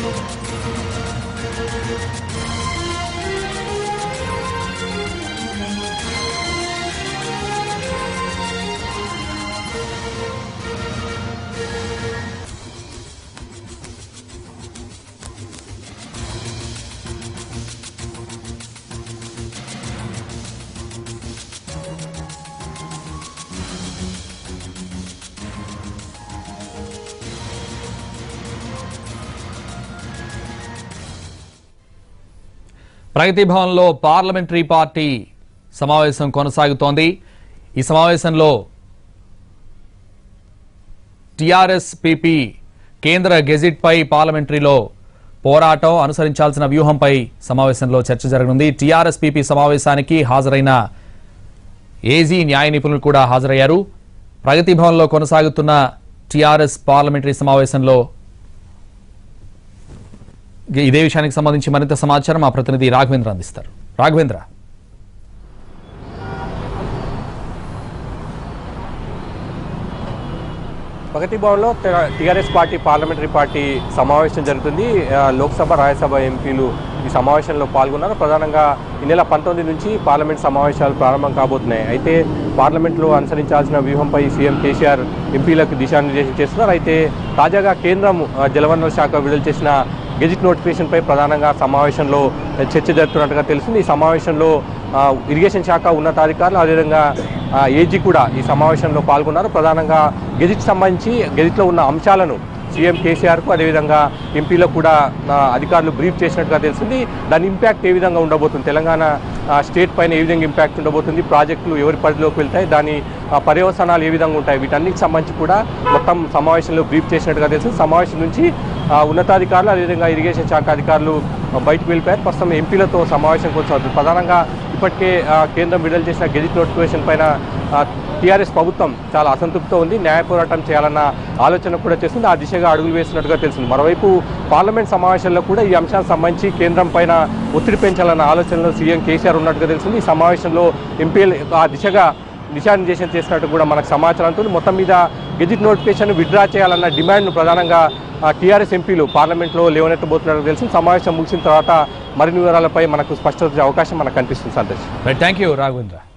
ప్రగతి భవన్లో parliamentary party సమావేశం కొనసాగుతోంది ఈ సమావేశంలో టిఆర్ఎస్ పిపి కేంద్ర గెజిట్పై పార్లమెంటరీలో పోరాటం అనుసరించాల్సిన వ్యూహంపై సమావేశంలో చర్చ జరగనుంది టిఆర్ఎస్ పిపి సమావేశానికి హాజరైన ఏజీ న్యాయ నిపుణులు కూడా హాజరయ్యారు ప్రగతి భవన్లో కొనసాగుతున్న టిఆర్ఎస్ పార్లమెంటరీ సమావేశంలో ఇదే విషయానికి సంబంధించి మరింత సమాచారం మా ప్రతినిధి రాఘవేంద్ర అందిస్తారు రాఘవేంద్ర ప్రగతి భవన్లో టీఆర్ఎస్ పార్టీ పార్లమెంటరీ పార్టీ సమావేశం జరుగుతుంది ఆ, లోక్సభ రాజ్యసభ ఎంపీలు ఈ సమావేశంలో పాల్గొన్నారు ప్రధానంగా ఈ నెల పంతొమ్మిది నుంచి పార్లమెంట్ సమావేశాలు ప్రారంభం కాబోతున్నాయి అయితే పార్లమెంట్లో అనుసరించాల్సిన వ్యూహంపై సీఎం కేసీఆర్ ఎంపీలకు దిశానిర్దేశం చేస్తున్నారు అయితే తాజాగా కేంద్రం ఆ, జలవనరుల శాఖ విడుదల చేసిన గెజిట్ నోటిఫికేషన్పై ప్రధానంగా సమావేశంలో చర్చ జరుపుతున్నట్టుగా తెలిసింది ఈ సమావేశంలో ఆ, ఇరిగేషన్ శాఖ ఉన్నతాధికారులు అదేవిధంగా ఆ, ఏజీ కూడా ఈ సమావేశంలో పాల్గొన్నారు ప్రధానంగా గెజిట్ సంబంధించి గెజిట్లో ఉన్న అంశాలను సీఎం కేసీఆర్కు అదేవిధంగా ఎంపీలకు కూడా ఆ, అధికారులు బ్రీఫ్ చేసినట్టుగా తెలిసింది దాని ఇంపాక్ట్ ఏ విధంగా ఉండబోతుంది తెలంగాణ ఆ, స్టేట్ పైన ఏ విధంగా ఇంపాక్ట్ ఉండబోతుంది ప్రాజెక్టులు ఎవరి పరిధిలోకి వెళ్తాయి దాని ఆ, పర్యవసానాలు ఏ విధంగా ఉంటాయి వీటన్నిటికి సంబంధించి కూడా మొత్తం సమావేశంలో బ్రీఫ్ చేసినట్టుగా తెలిసింది సమావేశం నుంచి ఆ, ఉన్నతాధికారులు అదేవిధంగా ఇరిగేషన్ శాఖ అధికారులు ఆ, బయటకు వెళ్ళిపోయారు ప్రస్తుతం ఎంపీలతో సమావేశం కొనసాగుతుంది ప్రధానంగా ఇప్పటికే ఆ, కేంద్రం విడుదల చేసిన గెజిట్ నోటిఫికేషన్ పైన టీఆర్ఎస్ ప్రభుత్వం చాలా అసంతృప్తితో ఉంది న్యాయ పోరాటం చేయాలన్న ఆలోచన కూడా చేస్తుంది ఆ దిశగా అడుగులు వేస్తున్నట్టుగా తెలిసింది మరోవైపు పార్లమెంట్ సమావేశాల్లో కూడా ఈ అంశానికి సంబంధించి కేంద్రం పైన ఒత్తిడి పెంచాలన్న ఆలోచనలో సీఎం కేసీఆర్ ఉన్నట్టుగా తెలిసింది ఈ సమావేశంలో ఎంపీలు ఆ దిశగా దిశానిర్దేశం చేసినట్టు కూడా మనకు సమాచారం ఉంటుంది మొత్తం మీద గెజిట్ నోటిఫికేషన్ విత్డ్రా చేయాలన్న డిమాండ్ను ప్రధానంగా టీఆర్ఎస్ ఎంపీలు పార్లమెంట్లో లేవనెత్తబోతున్నట్టు తెలిసింది సమావేశం ముగిసిన తర్వాత మరిన్ని వివరాలపై మనకు స్పష్టత వచ్చే అవకాశం మనకు కనిపిస్తుంది సంతోష్ థ్యాంక్ యూ రాఘవేంద్ర